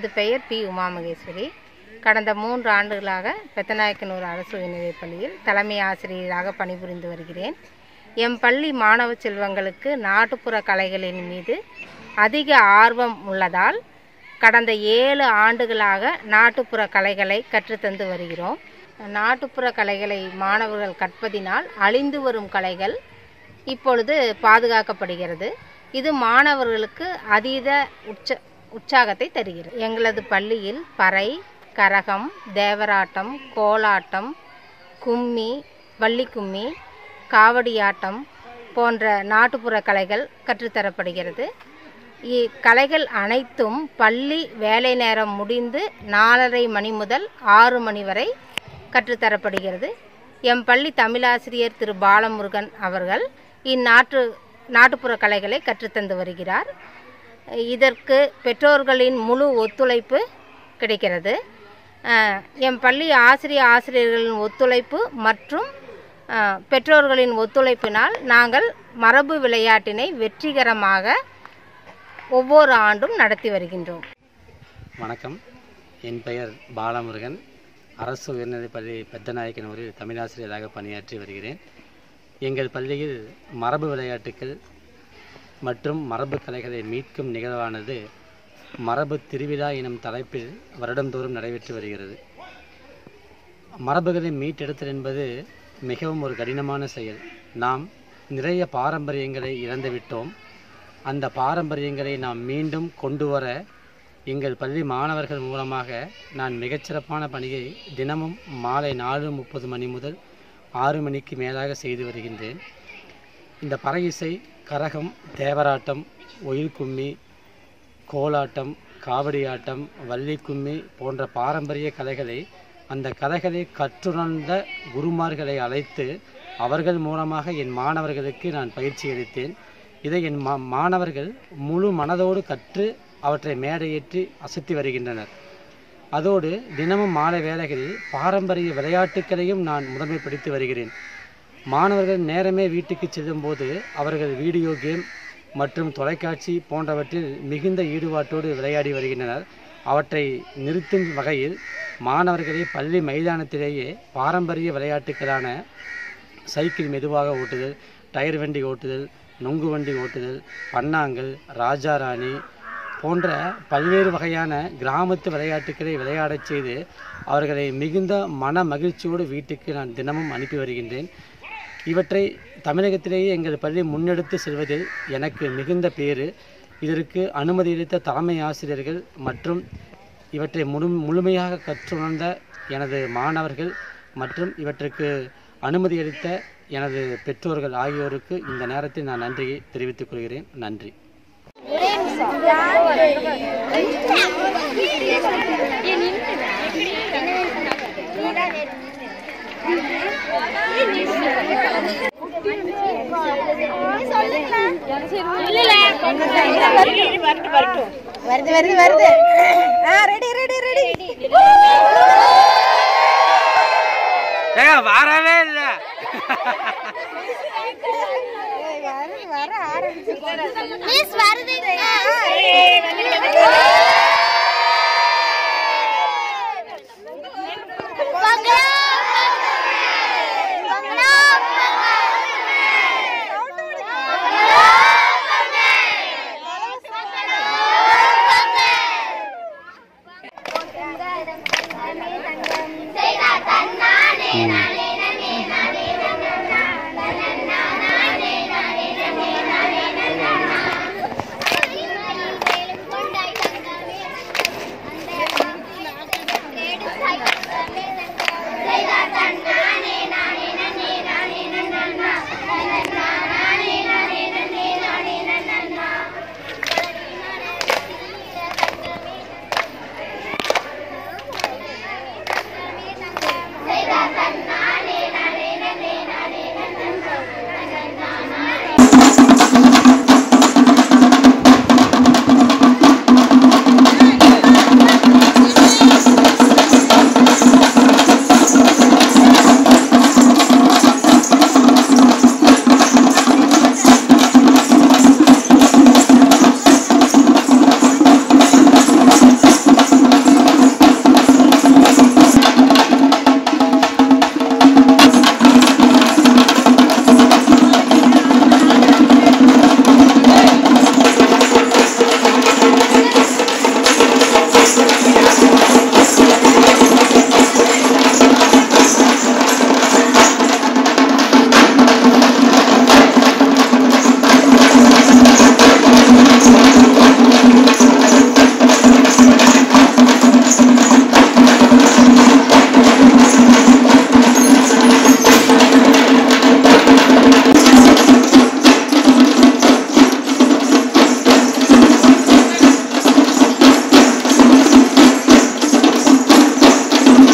எனது பெயர் பி உமா மகேஸ்வரி கடந்த மூன்று ஆண்டுகளாக பெத்தநாயக்கனூர் அரசு உயர்நிலைப் பள்ளியில் தலைமை ஆசிரியராக பணிபுரிந்து வருகிறேன் எம் பள்ளி மாணவ செல்வங்களுக்கு நாட்டுப்புற கலைகளின் மீது அதிக ஆர்வம் உள்ளதால் கடந்த ஏழு ஆண்டுகளாக நாட்டுப்புற கலைகளை கற்றுத்தந்து வருகிறோம் நாட்டுப்புற கலைகளை மாணவர்கள் கற்பதினால் அழிந்து வரும் கலைகள் இப்பொழுது பாதுகாக்கப்படுகிறது இது மாணவர்களுக்கு அதீத உற்ச உற்சாகத்தை தருகிறது எங்களது பள்ளியில் பறை கரகம் தேவராட்டம் கோலாட்டம் கும்மி வள்ளிக்கும்மி காவடியாட்டம் போன்ற நாட்டுப்புற கலைகள் கற்றுத்தரப்படுகிறது இக்கலைகள் அனைத்தும் பள்ளி வேலை நேரம் முடிந்து நாலரை மணி முதல் ஆறு மணி வரை கற்றுத்தரப்படுகிறது எம் பள்ளி தமிழாசிரியர் திரு பாலமுருகன் அவர்கள் இந்நாட்டு நாட்டுப்புற கலைகளை கற்றுத்தந்து வருகிறார் இதற்கு பெற்றோர்களின் முழு ஒத்துழைப்பு கிடைக்கிறது அஹ், எம் பள்ளி ஆசிரிய ஆசிரியர்களின் ஒத்துழைப்பு மற்றும் அஹ், பெற்றோர்களின் ஒத்துழைப்பினால் நாங்கள் மரபு விளையாட்டினை வெற்றிகரமாக ஒவ்வொரு ஆண்டும் நடத்தி வருகின்றோம் வணக்கம் என் பெயர் பாலமுருகன் அரசு உயர்நிலைப் பள்ளி பெத்தநாயக்கனூரில் தமிழாசிரியராக பணியாற்றி வருகிறேன் எங்கள் பள்ளியில் மரபு விளையாட்டுக்கள் மற்றும் மரபு கலைகளை மீட்கும் நிகழ்வானது மரபு திருவிழா எனும் தலைப்பில் வருடந்தோறும் நடைபெற்று வருகிறது மரபுகளை மீட்டெடுத்தல் என்பது மிகவும் ஒரு கடினமான செயல் நாம் நிறைய பாரம்பரியங்களை இழந்துவிட்டோம் அந்த பாரம்பரியங்களை நாம் மீண்டும் கொண்டு வர எங்கள் பள்ளி மாணவர்கள் மூலமாக நான் மிகச்சிறப்பான பணியை தினமும் மாலை நாலு முப்பது மணி முதல் ஆறு மணிக்கு மேலாக செய்து வருகின்றேன் இந்த பறை இசை கரகம் தேவராட்டம் ஒயில் கும்மி கோலாட்டம் காவடியாட்டம் வள்ளிக்கும்மி போன்ற பாரம்பரிய கலைகளை அந்த கலைகளை கற்றுணர்ந்த குருமார்களை அழைத்து அவர்கள் மூலமாக என் மாணவர்களுக்கு நான் பயிற்சி அளித்தேன் இதை என் மா மாணவர்கள் முழு மனதோடு கற்று அவற்றை மேடையேற்றி அசத்தி வருகின்றனர் அதோடு தினமும் மாலை வேளைகளில் பாரம்பரிய விளையாட்டுக்களையும் நான் முதன்மைப்படுத்தி வருகிறேன் மாணவர்கள் நேரமே வீட்டுக்கு செல்லும்போது அவர்கள் வீடியோ கேம் மற்றும் தொலைக்காட்சி போன்றவற்றில் மிகுந்த ஈடுபாட்டோடு விளையாடி வருகின்றனர் அவற்றை நிறுத்தும் வகையில் மாணவர்களை பள்ளி மைதானத்திலேயே பாரம்பரிய விளையாட்டுகளான சைக்கிள் மெதுவாக ஓட்டுதல் டயர் வண்டி ஓட்டுதல் நொங்கு வண்டி ஓட்டுதல் பன்னாங்கல் ராஜாராணி போன்ற பல்வேறு வகையான கிராமத்து விளையாட்டுக்களை விளையாடச் செய்து அவர்களை மிகுந்த மன மகிழ்ச்சியோடு வீட்டுக்கு நான் தினமும் அனுப்பி வருகின்றேன் இவற்றை தமிழகத்திலேயே எங்கள் பள்ளி முன்னெடுத்து செல்வதில் எனக்கு மிகுந்த பேறு இதற்கு அனுமதியளித்த தலைமை ஆசிரியர்கள் மற்றும் இவற்றை முழு முழுமையாக கற்றுணர்ந்த எனது மாணவர்கள் மற்றும் இவற்றுக்கு அனுமதியளித்த எனது பெற்றோர்கள் ஆகியோருக்கு இந்த நேரத்தில் நான் நன்றியை தெரிவித்துக் கொள்கிறேன் நன்றி வருது வருது வருது ஆ ரெடி ரெடி ரெடி வரவே இல்லை வர ஆரம்பிச்சு மிஸ் வருது ஆ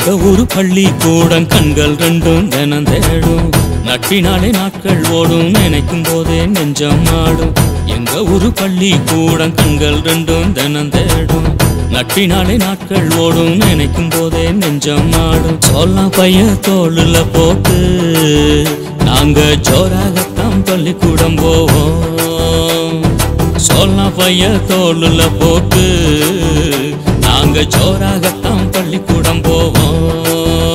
எங்க ஊரு பள்ளி கூடம் கண்கள் ரெண்டும் தினம் தேடும் நட்பினாலே நாட்கள் ஓடும் நினைக்கும் போதே நெஞ்சம் ஆடும் எங்க ஊரு பள்ளி கூடம் கண்கள் ரெண்டும் தினம் தேடும் நட்பினாலே நாட்கள் ஓடும் நினைக்கும் போதே நெஞ்சம் ஆடும் சொல்லலாம் பையன் தோளுல போட்டு நாங்க ஜோராகத்தான் பள்ளிக்கூடம் போவோம் சொல்லலாம் பையன் தோளுல போட்டு நாங்க ஜோராகத்தான் பள்ளிக்கூடம் போவோம்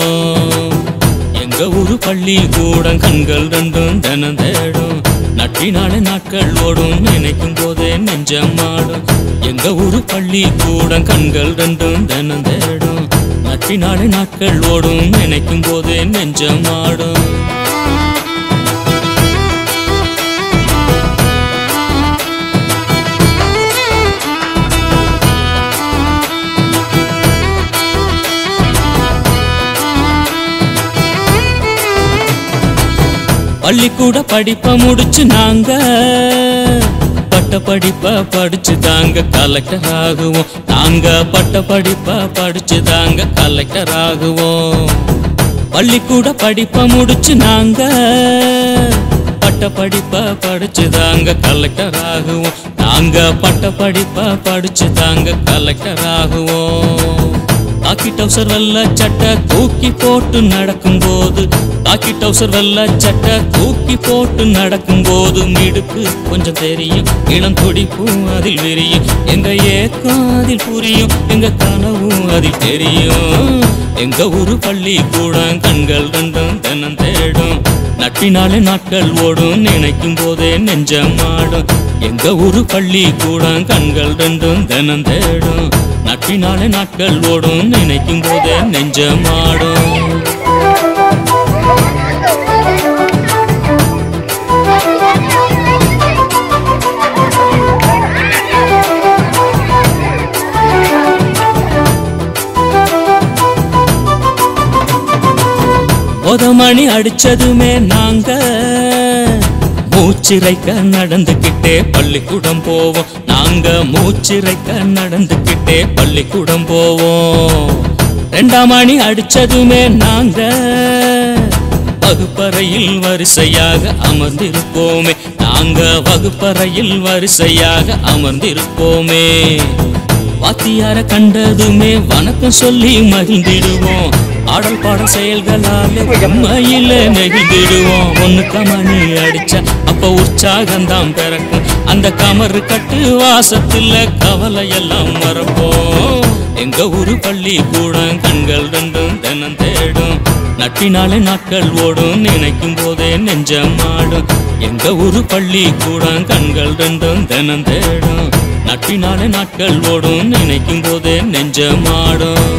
எங்க ஊரு பள்ளி கூடம் கண்கள் ரெண்டும் தினம் தேடும் நட்டினாலே நாட்கள் ஓடும் நினைக்கும் போதே நெஞ்சம் ஆடும் எங்க ஊரு பள்ளி கூடம் கண்கள் ரெண்டும் தினம் தேடும் நட்டினாலே நாட்கள் ஓடும் நினைக்கும் போதே நெஞ்சம் ஆடும் பள்ளிக்கூட படிப்ப முடிச்சு நாங்க பட்ட படிப்ப படிச்சு தாங்க கலெக்டர் ஆகுவோம் நாங்க பட்ட படிப்ப படிச்சு தாங்க கலெக்டர் ஆகுவோம் பள்ளிக்கூட படிப்ப முடிச்சு நாங்க பட்ட படிப்ப படிச்சு தாங்க கலெக்டர் ஆகுவோம் நாங்க பட்ட படிப்ப படிச்சு தாங்க கலெக்டர் ஆகுவோம் காக்கி டவுசர் வெள்ள சட்டை தூக்கி போட்டு நடக்கும்போது காக்கி டவுசர் வெள்ள சட்டை தூக்கி போட்டு நடக்கும்போது மிடுக்கு கொஞ்சம் தெரியும் இளம் துடிப்பும் அதில் விரியும் எங்க ஏக்கம் அதில் புரியும் எங்க கனவும் அதில் தெரியும் எங்க ஊரு பள்ளி கூட கண்கள் ரெண்டும் தினம் தேடும் நட்பினாலே நாட்கள் ஓடும் நினைக்கும் போதே நெஞ்சம் ஆடும் எங்க ஊரு பள்ளி கூட கண்கள் ரெண்டும் தினம் தேடும் நட்பினாலே நாட்கள் ஓடும் நினைக்கும் போதே நெஞ்சம் ஆடும் ஒரு மணி அடிச்சதுமே நாங்க மூச்சிறைக்க நடந்துக்கிட்டே பள்ளிக்கூடம் போவோம் நாங்க மூச்சிறைக்க நடந்துக்கிட்டே பள்ளிக்கூடம் போவோம் ரெண்டாம் மணி அடிச்சதுமே நாங்க வகுப்பறையில் வரிசையாக அமர்ந்திருப்போமே நாங்க வகுப்பறையில் வரிசையாக அமர்ந்திருப்போமே வாத்தியார கண்டதுமே வணக்கம் சொல்லி மகிழ்ந்திடுவோம் ஆடல் பாடல் செயல்களாலே உண்மையில நெகிழ்ந்திடுவோம் ஒண்ணு கமனி அடிச்சா அப்ப உற்சாகம்தான் பிறக்கும் அந்த கமரு கட்டு வாசத்துல கவலை எல்லாம் மறப்போம் எங்க ஊரு பள்ளி கூட கண்கள் ரெண்டும் தினம் தேடும் நட்டினாலே நாட்கள் ஓடும் நினைக்கும் போதே நெஞ்சம் ஆடும் எங்க ஊரு பள்ளி கூட கண்கள் ரெண்டும் தினம் தேடும் நட்டினாலே நாட்கள் ஓடும் நினைக்கும் போதே நெஞ்சம் ஆடும்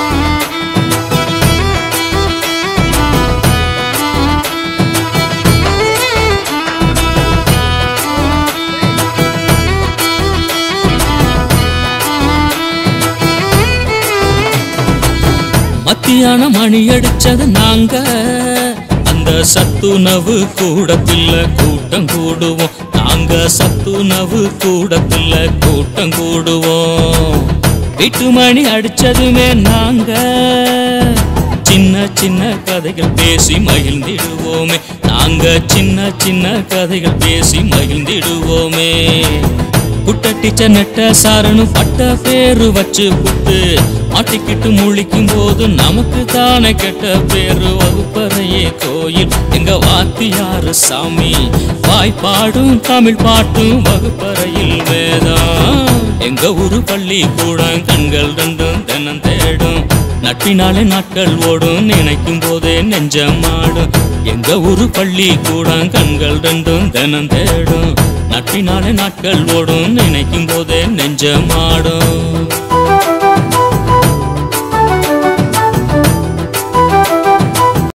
மத்தியான மணி அடிச்சது நாங்க அந்த சத்துணவு கூடத்துல கூட்டம் கூடுவோம் நாங்க சத்துணவு கூடத்துல கூட்டம் கூடுவோம் வீட்டு மணி அடிச்சதுமே நாங்க சின்ன சின்ன கதைகள் பேசி மகிழ்ந்திடுவோமே நாங்க சின்ன சின்ன கதைகள் பேசி மகிழ்ந்திடுவோமே புட்ட டீச்சர் நெட்ட சாரனு பட்ட பேரு வச்சு புட்டு மாட்டிக்கிட்டு முழிக்கும் போது நமக்கு தானே கெட்ட பேரு வகுப்பறையே கோயில் எங்க வாத்தியாரு சாமி வாய் பாடும் தமிழ் பாட்டும் வகுப்பறையில் வேதம் எங்க ஊரு பள்ளி கூட கண்கள் ரெண்டும் தினம் தேடும் நட்பினாலே நாட்கள் ஓடும் நினைக்கும் போதே நெஞ்சம் ஆடும் எங்க ஊரு பள்ளி கூட கண்கள் ரெண்டும் தினம் தேடும் நட்பினாலே நாட்கள் ஓடும் நினைக்கும் போதே நெஞ்சம் ஆடும்